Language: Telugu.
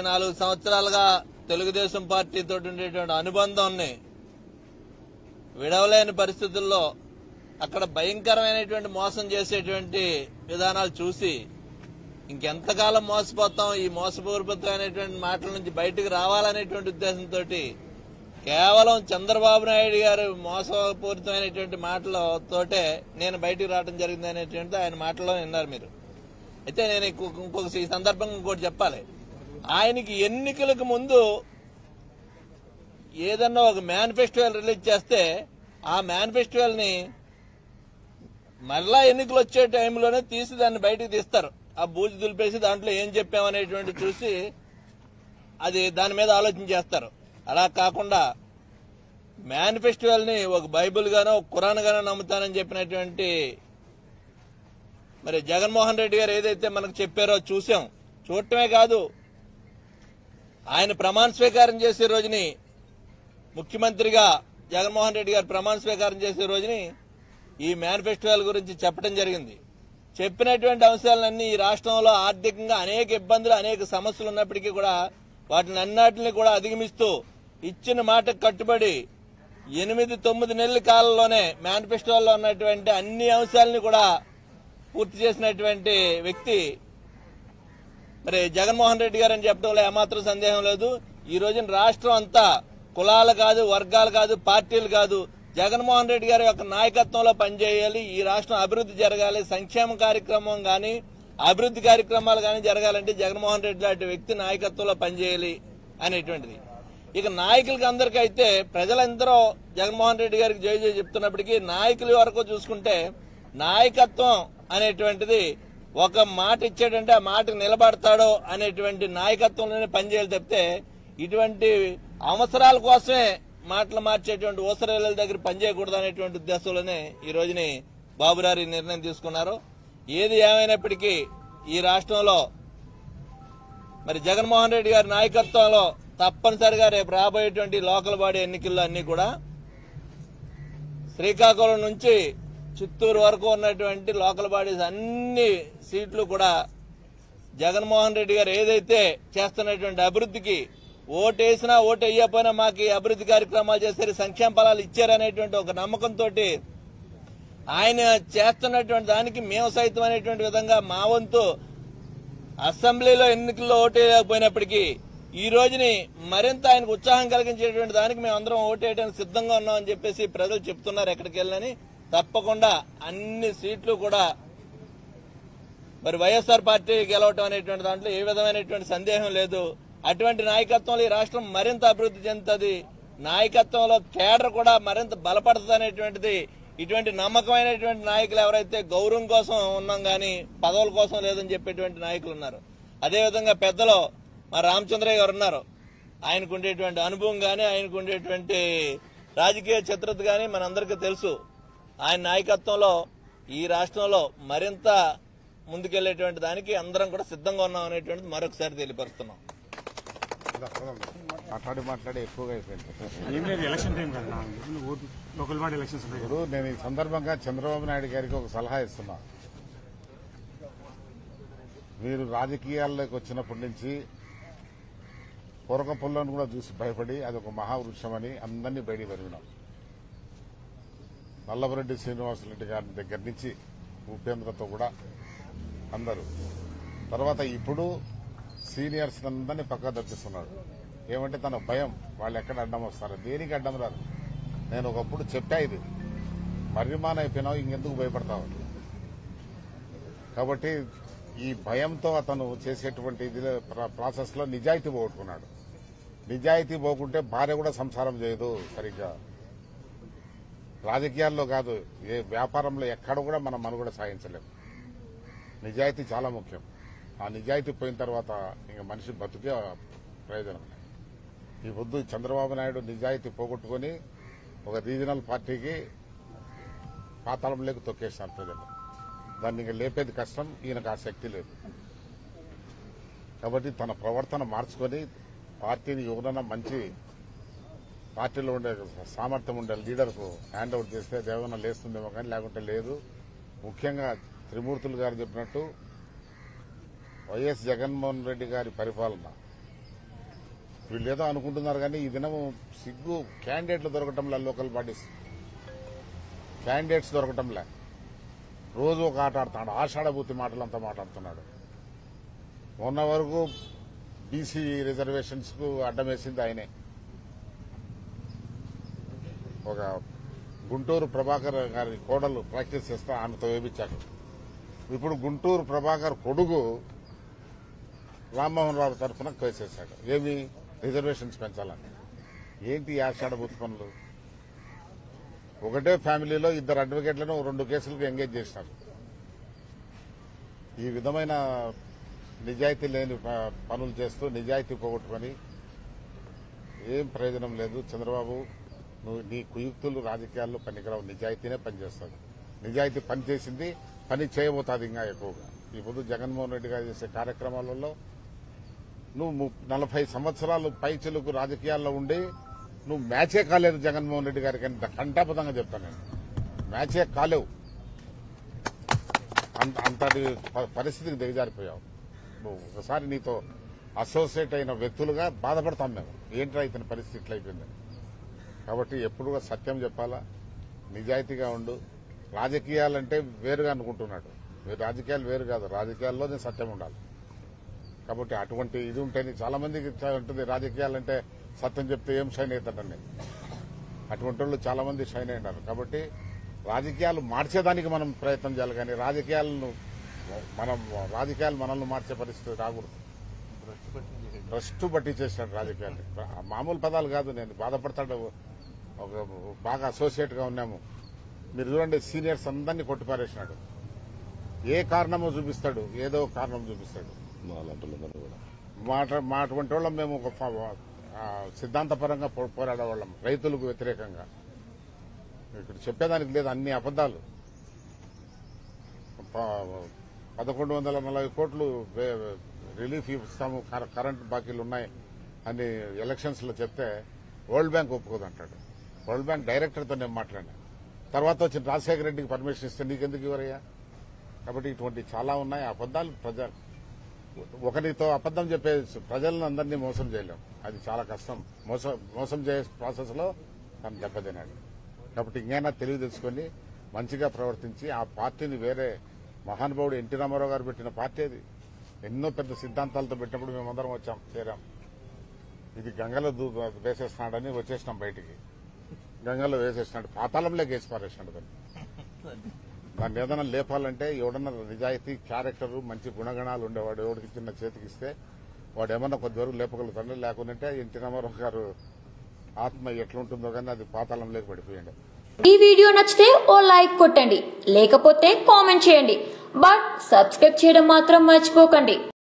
నాలుగు సంవత్సరాలుగా తెలుగుదేశం పార్టీతో ఉండేటువంటి అనుబంధాన్ని విడవలేని పరిస్థితుల్లో అక్కడ భయంకరమైనటువంటి మోసం చేసేటువంటి విధానాలు చూసి ఇంకెంతకాలం మోసపోతాం ఈ మోసపూరితమైనటువంటి మాటల నుంచి బయటకు రావాలనేటువంటి ఉద్దేశంతో కేవలం చంద్రబాబు నాయుడు గారు మోసపూరితమైనటువంటి మాటలతోటే నేను బయటకు రావడం జరిగింది అనేటువంటి ఆయన మాటల్లో విన్నారు మీరు అయితే నేను ఇంకొక ఇంకొక ఈ సందర్భంగా ఇంకోటి చెప్పాలి ఆయనకి ఎన్నికలకు ముందు ఏదన్నా ఒక మేనిఫెస్టోల్ రిలీజ్ చేస్తే ఆ మేనిఫెస్టోల్ ని మరలా ఎన్నికలు వచ్చే టైంలోనే తీసి దాన్ని బయటకు తీస్తారు ఆ బూజు దులిపేసి దాంట్లో ఏం చెప్పామనేటువంటి చూసి అది దాని మీద ఆలోచన చేస్తారు అలా కాకుండా మేనిఫెస్టోల్ ని ఒక బైబిల్ గానో ఒక ఖురాన్ గానో నమ్ముతానని చెప్పినటువంటి మరి జగన్మోహన్ రెడ్డి గారు ఏదైతే మనకు చెప్పారో చూసాం చూడటమే కాదు ఆయన ప్రమాణ స్వీకారం చేసే రోజుని ముఖ్యమంత్రిగా జగన్మోహన్ రెడ్డి గారు ప్రమాణ స్వీకారం చేసే రోజుని ఈ మేనిఫెస్టోల గురించి చెప్పడం జరిగింది చెప్పినటువంటి అంశాలన్నీ ఈ రాష్ట్రంలో ఆర్థికంగా అనేక ఇబ్బందులు అనేక సమస్యలు ఉన్నప్పటికీ కూడా వాటిని అన్నిటిని కూడా అధిగమిస్తూ ఇచ్చిన మాటకు కట్టుబడి ఎనిమిది తొమ్మిది నెలల కాలంలోనే మేనిఫెస్టోలో ఉన్నటువంటి అన్ని అంశాలని కూడా పూర్తి చేసినటువంటి వ్యక్తి మరి జగన్మోహన్ రెడ్డి గారు అని చెప్పడంలో ఏమాత్రం సందేహం లేదు ఈ రోజున రాష్ట్రం అంతా కులాలు కాదు వర్గాలు కాదు పార్టీలు కాదు జగన్మోహన్ రెడ్డి గారి యొక్క నాయకత్వంలో పనిచేయాలి ఈ రాష్ట్రం అభివృద్ధి జరగాలి సంక్షేమ కార్యక్రమం గాని అభివృద్ధి కార్యక్రమాలు గాని జరగాలంటే జగన్మోహన్ రెడ్డి లాంటి వ్యక్తి నాయకత్వంలో పనిచేయాలి అనేటువంటిది ఇక నాయకులకి అందరికైతే ప్రజలందరూ జగన్మోహన్ రెడ్డి గారికి జై జై చెప్తున్నప్పటికీ నాయకుల వరకు చూసుకుంటే నాయకత్వం అనేటువంటిది ఒక మాట ఇచ్చాడంటే ఆ మాటకు నిలబడతాడో అనేటువంటి నాయకత్వంలోనే పనిచేయాలి తప్పితే ఇటువంటి అవసరాల కోసమే మాటలు మార్చేటువంటి ఓసరేల దగ్గర పనిచేయకూడదు అనేటువంటి ఉద్దేశంలోనే ఈ రోజుని బాబురారు ఈ నిర్ణయం తీసుకున్నారు ఏది ఏమైనప్పటికీ ఈ రాష్ట్రంలో మరి జగన్మోహన్ రెడ్డి గారి నాయకత్వంలో తప్పనిసరిగా రేపు రాబోయేటువంటి లోకల్ బాడీ ఎన్నికల్లో అన్ని కూడా శ్రీకాకుళం నుంచి చిత్తూరు వరకు ఉన్నటువంటి లోకల్ బాడీస్ అన్ని సీట్లు కూడా జగన్మోహన్ రెడ్డి గారు ఏదైతే చేస్తున్నటువంటి అభివృద్ధికి ఓటు వేసినా ఓటు వేయకపోయినా మాకు ఈ అభివృద్ధి కార్యక్రమాలు చేశారు సంక్షేమ ఫలాలు ఇచ్చారనేటువంటి ఒక నమ్మకంతో ఆయన చేస్తున్నటువంటి దానికి మేము సైతం అనేటువంటి విధంగా మా వంతు అసెంబ్లీలో ఎన్నికల్లో ఓటు వేయకపోయినప్పటికీ ఈ రోజుని మరింత ఆయనకు ఉత్సాహం కలిగించేటువంటి దానికి మేము అందరం ఓటు వేయడానికి సిద్ధంగా ఉన్నామని చెప్పేసి ప్రజలు చెప్తున్నారు ఎక్కడికి వెళ్ళని తప్పకుండా అన్ని సీట్లు కూడా మరి వైఎస్ఆర్ పార్టీ గెలవటం అనేటువంటి దాంట్లో ఏ విధమైనటువంటి సందేహం లేదు అటువంటి నాయకత్వంలో ఈ రాష్ట్రం మరింత అభివృద్ధి చెందుతుంది నాయకత్వంలో కేడర్ కూడా మరింత బలపడుతుంది అనేటువంటిది ఇటువంటి నమ్మకమైనటువంటి నాయకులు ఎవరైతే గౌరవం కోసం ఉన్నాం గాని పదవుల కోసం లేదని చెప్పేటువంటి నాయకులు ఉన్నారు అదేవిధంగా పెద్దలు మా రామచంద్రయ్య గారు ఉన్నారు ఆయనకు ఉండేటువంటి అనుభవం గాని ఆయనకు ఉండేటువంటి రాజకీయ చిత్రత గాని మనందరికీ తెలుసు ఆయన నాయకత్వంలో ఈ రాష్ట్రంలో మరింత ముందుకెళ్లేటువంటి దానికి అందరం కూడా సిద్ధంగా ఉన్నాం అనేటువంటిది మరొకసారి తెలియపరుస్తున్నాం మాట్లాడి మాట్లాడి ఎక్కువగా అయిపోయింది ఏం లేదు ఎలక్షన్ టైం కదా ఇప్పుడు ఓటు లోకల్ బాడీ ఎలక్షన్స్ ఉన్నాయి కదా ఇప్పుడు నేను ఈ సందర్భంగా చంద్రబాబు నాయుడు గారికి ఒక సలహా ఇస్తున్నా మీరు రాజకీయాల్లోకి వచ్చినప్పటి నుంచి పొరక పుల్లను కూడా చూసి భయపడి అది ఒక మహావృక్షమని అందరినీ బయటికి పెరిగినాం నల్లబరెడ్డి శ్రీనివాసరెడ్డి గారి దగ్గర నుంచి ఉపేంద్రతో కూడా అందరూ తర్వాత ఇప్పుడు సీనియర్స్ అందరినీ పక్క తప్పిస్తున్నాడు ఏమంటే తన భయం వాళ్ళు ఎక్కడ అడ్డం వస్తారు దేనికి అడ్డం రాదు నేను ఒకప్పుడు చెప్పా ఇది మర్రిమాన్ అయిపోయినావు ఇంకెందుకు భయపడతావు కాబట్టి ఈ భయంతో అతను చేసేటువంటి ఇది ప్రాసెస్ లో నిజాయితీ పోగొట్టుకున్నాడు నిజాయితీ పోకుంటే భార్య కూడా సంసారం చేయదు సరిగ్గా రాజకీయాల్లో కాదు ఏ వ్యాపారంలో ఎక్కడ కూడా మనం మనుగడ సాధించలేం నిజాయితీ చాలా ముఖ్యం ఆ నిజాయితీ పోయిన తర్వాత ఇంక మనిషి బతుకే ప్రయోజనం లేదు. ఈ పొద్దు చంద్రబాబు నాయుడు నిజాయితీ పోగొట్టుకుని ఒక రీజనల్ పార్టీకి పాతాళంలోకి తొక్కేసినారు ప్రజలు దాన్ని ఇంకా లేపేది కష్టం ఈయనకు ఆ శక్తి లేదు కాబట్టి తన ప్రవర్తన మార్చుకొని పార్టీని ఎవరైనా మంచి పార్టీలో ఉండే సామర్థ్యం ఉండే లీడర్కు హ్యాండ్ అవుట్ చేస్తే దేవన లేస్తుందేమో కానీ లేకుంటే లేదు ముఖ్యంగా త్రిమూర్తులు గారు చెప్పినట్టు వైఎస్ జగన్మోహన్ రెడ్డి గారి పరిపాలన వీళ్ళు ఏదో అనుకుంటున్నారు కానీ ఈ దినం సిగ్గు క్యాండిడేట్లు దొరకటంలా లోకల్ బాడీస్ క్యాండిడేట్స్ దొరకటంలే రోజు ఒక ఆట ఆడుతున్నాడు ఆషాఢభూతి మాటలంతా మాట్లాడుతున్నాడు మొన్న వరకు బీసీ రిజర్వేషన్స్ కు అడ్డం వేసింది ఆయనే ఒక గుంటూరు ప్రభాకర్ గారి కోడలు ప్రాక్టీస్ చేస్తే ఆమెతో వేపించాడు ఇప్పుడు గుంటూరు ప్రభాకర్ కొడుకు రామ్మోహన్ రావు తరఫున కేసేశాడు ఏమి రిజర్వేషన్స్ పెంచాలని ఏంటి ఈ ఆషాఢభూతి పనులు ఒకటే ఫ్యామిలీలో ఇద్దరు అడ్వకేట్లను రెండు కేసులకు ఎంగేజ్ చేసినారు ఈ విధమైన నిజాయితీ లేని ప- పనులు చేస్తూ నిజాయితీ పోగొట్టుకొని ఏం ప్రయోజనం లేదు చంద్రబాబు నువ్వు నీ కుయుక్తులు రాజకీయాల్లో పనికిరావు నిజాయితీనే పనిచేస్తుంది నిజాయితీ పని చేసింది పని చేయబోతుంది ఇంకా ఎక్కువగా ఇప్పుడు జగన్మోహన్ రెడ్డి గారు చేసే కార్యక్రమాలలో నువ్వు ము- నలభై సంవత్సరాలు పైచిలుకు రాజకీయాల్లో ఉండి నువ్వు మ్యాచే కాలేదు జగన్మోహన్ రెడ్డి గారికి అని కంఠాపదంగా చెప్తాను నేను మ్యాచే కాలేవు అంత- అంతటి ప- పరిస్థితికి దిగజారిపోయావు నువ్వు ఒకసారి నీతో అసోసియేట్ అయిన వ్యక్తులుగా బాధపడతాం మేము ఏంట్రా ఇతని పరిస్థితి ఇట్లా అయిపోయిందని కాబట్టి ఎప్పుడుగా సత్యం చెప్పాలా నిజాయితీగా ఉండు రాజకీయాలంటే వేరుగా అనుకుంటున్నాడు మీరు రాజకీయాలు వేరు కాదు రాజకీయాల్లోనే సత్యం ఉండాలి కాబట్టి అటువంటి ఇది ఉంటేనే చాలా మందికి చ- ఉంటుంది రాజకీయాలంటే సత్యం చెప్తే ఏం షైన్ అవుతాడని అటువంటి వాళ్ళు చాలా మంది షైన్ అయినారు కాబట్టి రాజకీయాలు మార్చేదానికి మనం ప్రయత్నం చేయాలి కానీ రాజకీయాలను మనం రాజకీయాలు మనల్ని మార్చే పరిస్థితి రాకూడదు భ్రష్టు బట్టి చేసినాడు రాజకీయాలు మామూలు పదాలు కాదు నేను బాధపడతాడు ఒక బాగా అసోసియేట్ గా ఉన్నాము మీరు చూడండి సీనియర్స్ అందరినీ కొట్టిపారేసినాడు ఏ కారణమో చూపిస్తాడు ఏదో కారణం చూపిస్తాడు మాట మా అటువంటి వాళ్ళం మేము ఒక ఫ- ఆ, సిద్ధాంతపరంగా పో- పోరాడేవాళ్ళం రైతులకు వ్యతిరేకంగా ఇక్కడ చెప్పేదానికి లేదు అన్ని అబద్దాలు ప- పదకొండు వందల నలభై కోట్లు వే- రిలీఫ్ ఇస్తాము కర- కరెంట్ బాకీలు ఉన్నాయి అని ఎలక్షన్స్ లో చెప్తే వరల్డ్ బ్యాంక్ ఒప్పుకోదంటాడు వరల్డ్ బ్యాంక్ డైరెక్టర్ తో నేను మాట్లాడినా తర్వాత వచ్చిన రాజశేఖర రెడ్డికి పర్మిషన్ ఇస్తే నీకెందుకు ఇవ్వరయ్యా కాబట్టి ఇటువంటి చాలా ఉన్నాయి అబద్దాలు ప్రజ ఒకరితో అబద్దం చెప్పే ప్రజలను అందరినీ మోసం చేయలేం అది చాలా కష్టం మోసం మోసం చేసే ప్రాసెస్ లో తను దెబ్బతిన్నాడు కాబట్టి ఇంకైనా తెలివి తెలుసుకొని మంచిగా ప్రవర్తించి ఆ పార్టీని వేరే మహానుభావుడు ఎన్టీ రామారావు గారు పెట్టిన పార్టీ అది ఎన్నో పెద్ద సిద్ధాంతాలతో పెట్టినప్పుడు మేమందరం వచ్చాం చేరాం ఇది గంగలో దూ వేసేస్తున్నాడని వచ్చేసినాం బయటికి గంగలో వేసేసినాడు పాతాళంలో వేసి పారేసినాడు దాన్ని దాన్ని ఏదైనా లేపాలంటే ఎవడన్నా నిజాయితీ క్యారెక్టర్ మంచి గుణగణాలు ఉండేవాడు ఎవడికి చిన్న చేతికి ఇస్తే వాడు ఏమన్నా కొద్ది వరకు లేపగలుగుతాడు లేకుంటే ఎన్టీ రామారావు గారు ఆత్మ ఎట్లుంటుందో కానీ అది పాతాళంలోకి పడిపోయింది ఈ వీడియో నచ్చితే ఓ లైక్ కొట్టండి లేకపోతే కామెంట్ చేయండి బట్ సబ్స్క్రైబ్ చేయడం మాత్రం మర్చిపోకండి